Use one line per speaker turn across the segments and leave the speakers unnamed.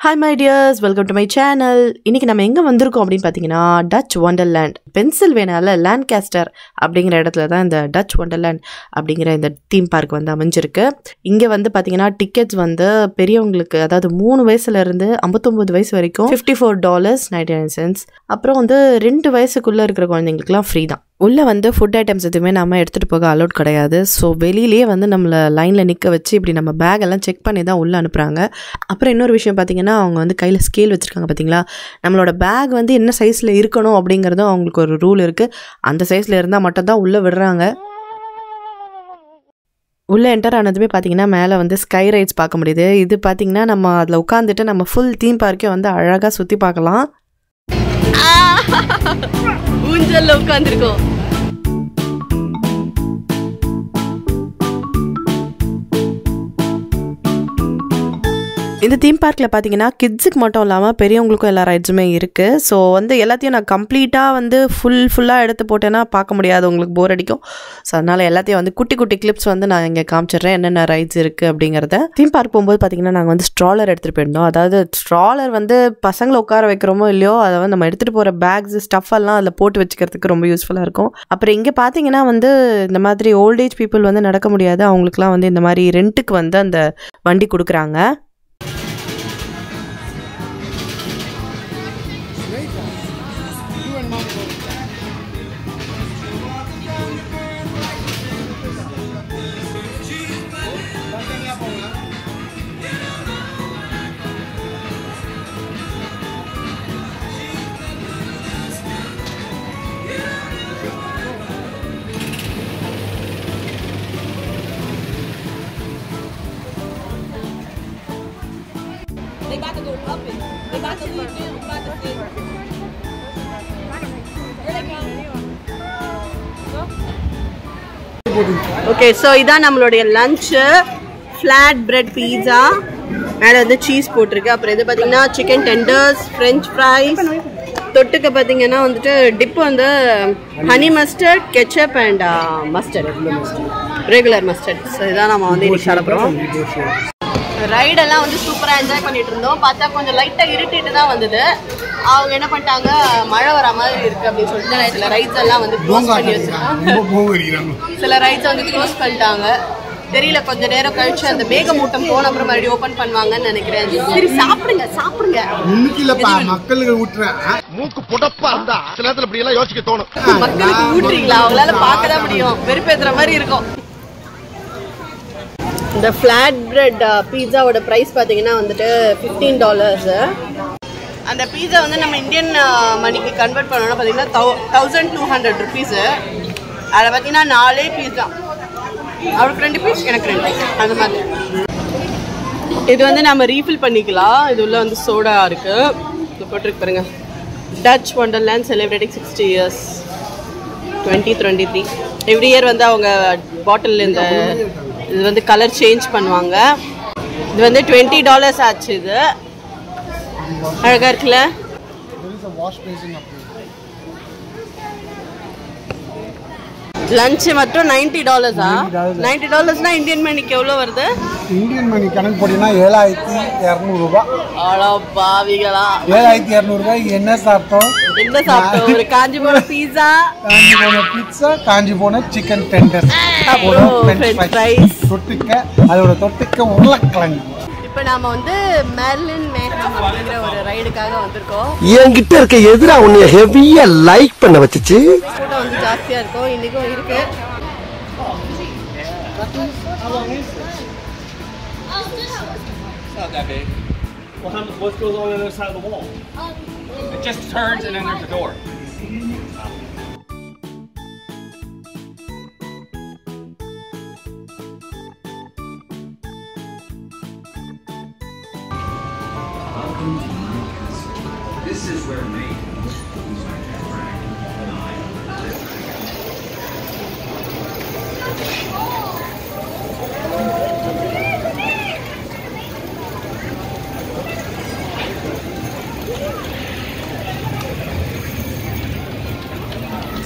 Hi my dears welcome to my channel இன்னைக்கு நம்ம எங்கே வந்திருக்கோம் அப்படின்னு பார்த்தீங்கன்னா டச் ஒண்டர்லேண்ட் பென்சில்வேனியாவில் லேண்ட்காஸ்டர் அப்படிங்கிற இடத்துல தான் இந்த டச் ஒண்டர்லேண்ட் அப்படிங்கிற இந்த தீம் பார்க் வந்து அமைஞ்சிருக்கு இங்கே வந்து பார்த்தீங்கன்னா டிக்கெட்ஸ் வந்து பெரியவங்களுக்கு அதாவது மூணு வயசுலேருந்து ஐம்பத்தொம்போது வயசு வரைக்கும் fifty four dollars ninety nine cents அப்புறம் வந்து ரெண்டு வயசுக்குள்ளே இருக்கிற குழந்தைங்களுக்குலாம் ஃப்ரீ தான் உள்ளே வந்து ஃபுட் ஐட்டம்ஸ் எதுவுமே நம்ம எடுத்துகிட்டு போக அலோட் கிடையாது ஸோ வெளியிலேயே வந்து நம்மளை லைனில் நிற்க வச்சு இப்படி நம்ம பேக் எல்லாம் செக் பண்ணி தான் உள்ளே அனுப்புகிறாங்க அப்புறம் இன்னொரு விஷயம் பார்த்தீங்கன்னா அவங்க வந்து கையில் ஸ்கேல் வச்சுருக்காங்க பார்த்தீங்களா நம்மளோட பேக் வந்து என்ன சைஸில் இருக்கணும் அப்படிங்கிறதும் அவங்களுக்கு ஒரு ரூல் இருக்குது அந்த சைஸில் இருந்தால் மட்டும்தான் உள்ளே விடுறாங்க உள்ளே என்டர் ஆனதுமே பார்த்தீங்கன்னா மேலே வந்து ஸ்கை ரைட்ஸ் பார்க்க முடியுது இது பார்த்தீங்கன்னா நம்ம அதில் உட்காந்துட்டு நம்ம ஃபுல் தீம் பார்க்கே வந்து அழகாக சுற்றி பார்க்கலாம் ஊஞ்சல்ல உட்காந்துருக்கோம் இந்த தீம் பார்க்கில் பார்த்தீங்கன்னா கிட்ஸுக்கு மட்டும் இல்லாமல் பெரியவங்களுக்கும் எல்லா ரைட்ஸுமே இருக்குது ஸோ வந்து எல்லாத்தையும் நான் கம்ப்ளீட்டாக வந்து ஃபுல் ஃபுல்லாக எடுத்து போட்டேன்னா பார்க்க முடியாது உங்களுக்கு போர் அடிக்கும் ஸோ அதனால் எல்லாத்தையும் வந்து குட்டி குட்டி கிளிப்ஸ் வந்து நான் இங்கே காமிச்சிடுறேன் என்னென்ன ரைட்ஸ் இருக்குது அப்படிங்கிறத தீம் பார்க் போகும்போது பார்த்தீங்கன்னா நாங்கள் வந்து ஸ்ட்ராலர் எடுத்துகிட்டு போயிருந்தோம் அதாவது ஸ்ட்ராலர் வந்து பசங்களை உட்கார வைக்கிறோமோ இல்லையோ அதை வந்து நம்ம எடுத்துகிட்டு போகிற பேக்ஸ் ஸ்டஃப் எல்லாம் அதில் போட்டு வச்சுக்கிறதுக்கு ரொம்ப யூஸ்ஃபுல்லாக இருக்கும் அப்புறம் இங்கே பார்த்தீங்கன்னா வந்து இந்த மாதிரி ஓல்டேஜ் பீப்புள் வந்து நடக்க முடியாது அவங்களுக்குலாம் வந்து இந்த மாதிரி ரெண்ட்டுக்கு வந்து அந்த வண்டி கொடுக்குறாங்க
They about to go up and they about to leave now. About to leave. Here they come.
Okay so இதான் நம்மளுடைய லஞ்சு ஃப்ளாட் பிரெட் பீஸா மேலே வந்து சீஸ் போட்டிருக்கு அப்புறம் இது பார்த்தீங்கன்னா சிக்கன் டெண்டர்ஸ் ஃப்ரெஞ்ச் ஃப்ரைஸ் தொட்டுக்க பார்த்தீங்கன்னா வந்துட்டு டிப் வந்து honey mustard ketchup and mustard regular mustard so இதான் நம்ம வந்து இன்னைக்கு சாப்பிட்றோம் ரைடெல்லாம் வந்து சூப்பராக என்ஜாய் பண்ணிட்டு இருந்தோம் பார்த்தா கொஞ்சம் லைட்டாக இருட்டிட்டு தான் வந்தது அவங்க என்ன பண்ணிட்டாங்க மழை வர மாதிரி இருக்கு அப்படின்னு சொல்லிட்டு சில ரைட்ஸ் எல்லாம் வந்து க்ளோஸ் பண்ணி வச்சிருக்காங்க
ரொம்ப போகிறீங்க
சில ரைட்ஸ் வந்து க்ளோஸ் பண்ணிட்டாங்க தெரியல கொஞ்ச நேரம் கழிச்சு அந்த மேகமூட்டம் போன அப்புறம் மறுபடியும் ஓபன் பண்ணுவாங்கன்னு நினைக்கிறேன் சரி சாப்பிடுங்க சாப்பிடுங்க
இன்னைக்கு இல்லப்பா மக்களுக்கு விட்டுறேன் மூக்கு புடப்பா இருந்தா சில நேரத்துல இப்படி எல்லாம் யோசிக்க தோணும்
மக்களுக்கு ஊட்டுறீங்களா அவங்களால பார்க்க தான் முடியும் வெறுப்பேத்துற மாதிரி இருக்கும் இந்த ஃப்ளாட் பிரெட் பீஸாவோட ப்ரைஸ் பார்த்தீங்கன்னா வந்துட்டு ஃபிஃப்டீன் டாலர்ஸு அந்த பீஸா வந்து நம்ம இந்தியன் மணிக்கு கன்வெர்ட் பண்ணோம்னா பார்த்தீங்கன்னா தௌ தௌசண்ட் டூ ஹண்ட்ரட் ருபீஸு அதில் பார்த்தீங்கன்னா நாலே பீஸ் தான் அவருக்கு ரெண்டு பீஸ் எனக்கு ரெண்டு அந்த மாதிரி இது வந்து நம்ம ரீஃபில் பண்ணிக்கலாம் இது உள்ள வந்து சோடா இருக்கு இது போட்டிருக்கு பாருங்க Dutch Wonderland celebrating sixty years twenty twenty three every year வந்து அவங்க பாட்டில் இந்த இது வந்து கலர் சேஞ்ச் பண்ணுவாங்க இது வந்து டுவெண்ட்டி டாலர்ஸ் ஆச்சு இது அழகா இருக்குல்ல
வாஷ் பேசிங்
லஞ்ச் மட்டும் நைன்டி டாலர்ஸா நைன்டி டாலர்ஸ்னா இந்தியன் மணிக்கு எவ்வளோ வருது
இந்தியன் மணி கணக்கு போட்டீங்கன்னா ஏழாயிரத்தி இரநூறுபா
அவ்வளோ பாவிகளா
ஏழாயிரத்தி இரநூறுபாய்க்கு என்ன சாப்பிட்டோம்
என்ன சாப்பிட்டோம் ஒரு காஞ்சிபுரம் பீஸா
காஞ்சி போன பீட்சா காஞ்சி போன சிக்கன் டெண்டர்
அப்புறம் French fries.
தொட்டுக்க அதோட தொட்டுக்க உருளைக்கிழங்கு
இப்போ நாம வந்து மெர்லின் மேகம் அப்படிங்கிற ஒரு ரைடுக்காக வந்திருக்கோம்
என்கிட்ட இருக்க எதிரா உன்னைய ஹெவியா லைக் பண்ண வச்சுச்சு
கூட்டம் வந்து ஜாஸ்தியா இருக்கும் இன்னைக்கும் இருக்கு
What, happens- what goes on the other side of the wall? It just turns and then there's a door.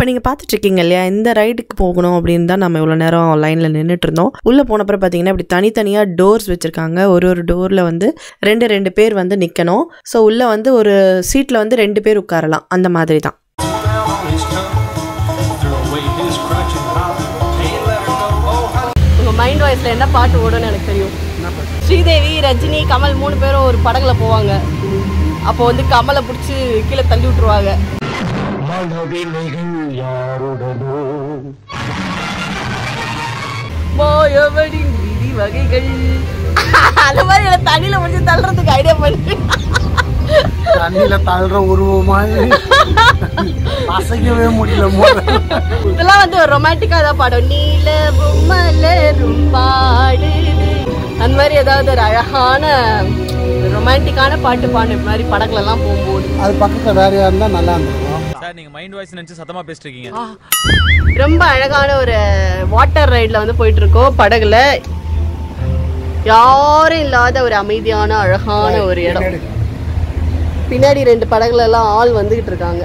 இப்போ நீங்கள் பார்த்துட்டு இருக்கீங்க இல்லையா இந்த ரைடுக்கு போகணும் அப்படின்னு தான் நம்ம இவ்வளோ நேரம் லைனில் நின்றுட்டு இருந்தோம் உள்ளே போனப்பறம் பார்த்தீங்கன்னா இப்படி தனித்தனியாக டோர்ஸ் வச்சுருக்காங்க ஒரு ஒரு டோரில் வந்து ரெண்டு ரெண்டு பேர் வந்து நிற்கணும் ஸோ உள்ளே வந்து ஒரு சீட்டில் வந்து ரெண்டு பேர் உட்காரலாம் அந்த மாதிரி தான்
உங்க மைண்ட் வாய்ஸ்ல என்ன பாட்டு ஓடும்னு எனக்கு தெரியும் ஸ்ரீதேவி ரஜினி கமல் மூணு பேரும் ஒரு படகுல போவாங்க அப்போ வந்து கமலை பிடிச்சி கீழே தள்ளி விட்டுருவாங்க மாயவனின் விதி வகைகள் அந்த மாதிரி எனக்கு தண்ணியில முடிச்சு தள்ளுறதுக்கு ஐடியா பண்ணி
தண்ணியில தள்ளுற உருவமாய் அசைக்கவே முடியல மோத
இதெல்லாம் வந்து ஒரு ரொமான்டிக்கா தான் பாடும் நீலவும் மலரும் பாடுது அந்த மாதிரி ஏதாவது ஒரு அழகான ரொமான்டிக்கான பாட்டு பாடு மாதிரி படகுல எல்லாம் போகும்போது
அது பக்கத்துல வேற யார் இருந்தா நல்லா இருந்திருக்கும்
சார் நீங்க மைண்ட் வாய்ஸ் நினைச்சு சத்தமா பேசிட்டு இருக்கீங்க
ரொம்ப அழகான ஒரு வாட்டர் ரைட்ல வந்து போயிட்டு இருக்கோம் படகுல யாரும் இல்லாத ஒரு அமைதியான அழகான ஒரு இடம் பின்னாடி ரெண்டு படகுல எல்லாம் ஆள் வந்துகிட்டு இருக்காங்க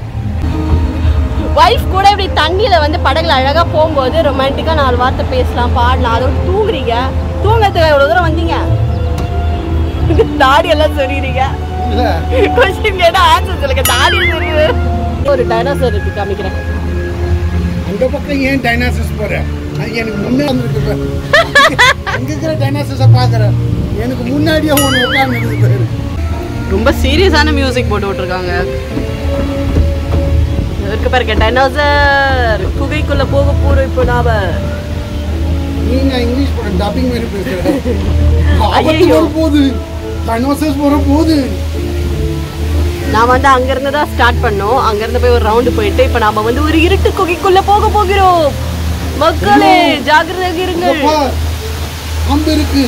வைஃப் கூட இப்படி தண்ணியில வந்து படகுல அழகா போகும்போது ரொமான்டிக்கா நாலு வார்த்தை பேசலாம் பாடலாம் அதோட தூங்குறீங்க தூங்கறதுக்கு எவ்வளவு தூரம் வந்தீங்க தாடி எல்லாம் சொல்லிடுறீங்க
இல்ல
கொஸ்டின் கேட்டா ஆன்சர் சொல்லுங்க தாடி சொல்லுது ஒரு டைனோசர் இருக்கு காமிக்கிறேன்
அந்த பக்கம் ஏன் டைனாசஸ் போற அது எனக்கு முன்னாடி வந்துருக்கு அங்க இருக்கிற டைனாசஸ பாக்குறேன் எனக்கு முன்னாடியே ஒன்று உட்கார்ந்து இருக்குது
ரொம்ப சீரியஸான மியூசிக் போட்டு விட்டுருக்காங்க இருக்கு பாருங்க டைனோசர் குகைக்குள்ள போக போறோம் இப்போ நாம
நீ நான் இங்கிலீஷ் போட டப்பிங் மாதிரி பேசுறேன் ஆபத்து
ஐயையோ.
வர போகுது டைனோசஸ் வர போகுது
நான் வந்து அங்க இருந்து தான் ஸ்டார்ட் பண்ணோம் அங்க இருந்து போய் ஒரு ரவுண்டு போயிட்டு இப்போ நாம வந்து ஒரு இருட்டு குகைக்குள்ள போக போகிறோம் மக்களே ஜாக்கிரதையாக இருங்கள்
அப்பா, அம்பு இருக்கு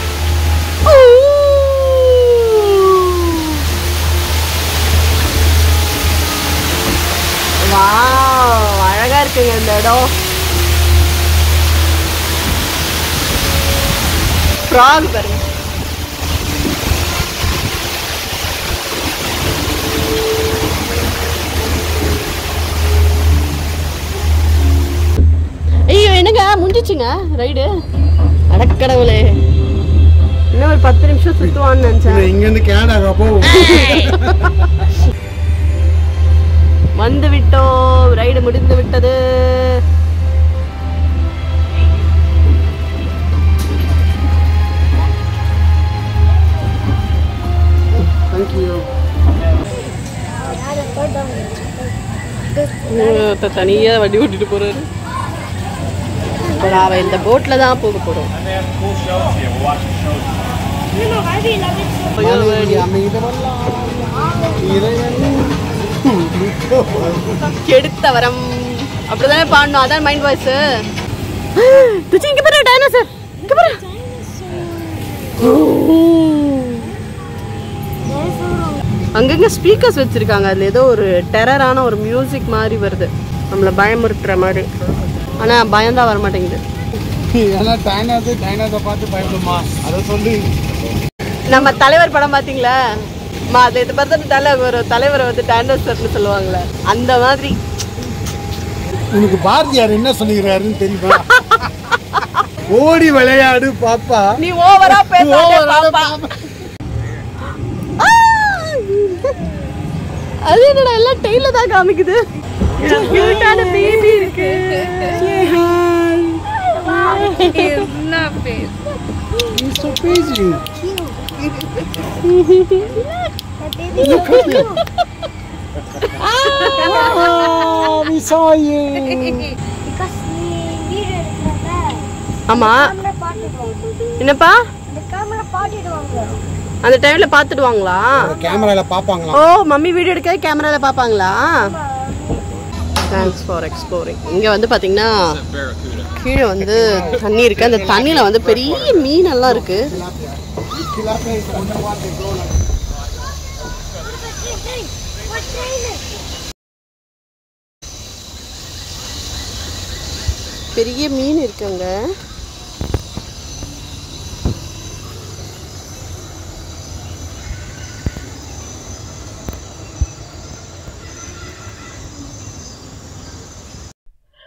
வாவ் அழகா இருக்குங்க இந்த இடம் ஃப்ராக் பாருங்க ஐயோ என்னங்க முடிஞ்சிச்சுங்க ரைடு அடக்கடவுளே இன்னும் ஒரு பத்து நிமிஷம் சுத்துவான்னு நினைச்சேன்
இங்க இருந்து கேடாக போகும்
வந்து விட்டோம் ரைடு முடிந்து விட்டது
தேங்க்யூ
ஒருத்தர் தனியா வண்டி ஓட்டிட்டு போறாரு இப்போ நாம இந்த போட்ல தான் போக போறோம் கெடுத்த வரம் அப்படிதானே பாடணும் அதான் மைண்ட் வாய்ஸ் துச்சி இங்க பாரு டைனோசர் இங்க பாரு அங்கங்க ஸ்பீக்கர்ஸ் வச்சிருக்காங்க அதுல ஏதோ ஒரு டெரரான ஒரு மியூசிக் மாதிரி வருது நம்மள பயமுறுத்துற மாதிரி ஆனா பயம்தான் வர மாட்டேங்குது
ஏன்னா டைனாஸ் டைனாஸை பார்த்து பயப்படுமா அதை சொல்லி
நம்ம தலைவர் படம் பாத்தீங்களா மா அது இது பார்த்து தலைவர் ஒரு தலைவரை வந்து டைனோசர்னு சொல்லுவாங்கல்ல அந்த மாதிரி
உனக்கு பாரதியார் என்ன சொல்லுகிறாருன்னு தெரியுமா ஓடி விளையாடு பாப்பா
நீ ஓவரா பேசாத
ஓவரால
பாப்பா
பாப்பா.
ஆ! அது என்னடா எல்லாம் டெய்ல தான் காமிக்குது கியூட்டான பேபி இருக்கு
He's so busy. Oh, we saw you.
Because நீ வீடியோ எடுக்கிறத
ஆமா
கேமரா பாட்டுடுவாங்க
என்னப்பா
இந்த கேமரா பாட்டிடுவாங்க
அந்த டைம்ல பாத்துடுவாங்களா
கேமரால பாப்பாங்களா
ஓ மம்மி வீடியோ எடுக்க கேமரால பாப்பாங்களா தேங்க்ஸ் ஃபார் எக்ஸ்ப்ளோரிங் இங்க வந்து பாத்தீங்கன்னா கீழே வந்து தண்ணி இருக்கு அந்த தண்ணியில வந்து பெரிய மீன் எல்லாம் இருக்கு பெரிய மீன் இருக்குங்க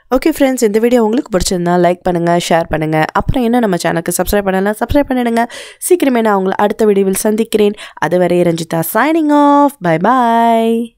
ஓகே ஃப்ரெண்ட்ஸ் இந்த வீடியோ உங்களுக்கு பிடிச்சிருந்தா லைக் பண்ணுங்கள் ஷேர் பண்ணுங்கள் அப்புறம் என்ன நம்ம சேனலுக்கு சப்ஸ்கிரைப் பண்ணலாம் சப்ஸ்கிரைப் பண்ணிடுங்க சீக்கிரமே நான் உங்களை அடுத்த வீடியோவில் சந்திக்கிறேன் அதுவரை ரஞ்சிதா சைனிங் ஆஃப் பை பாய்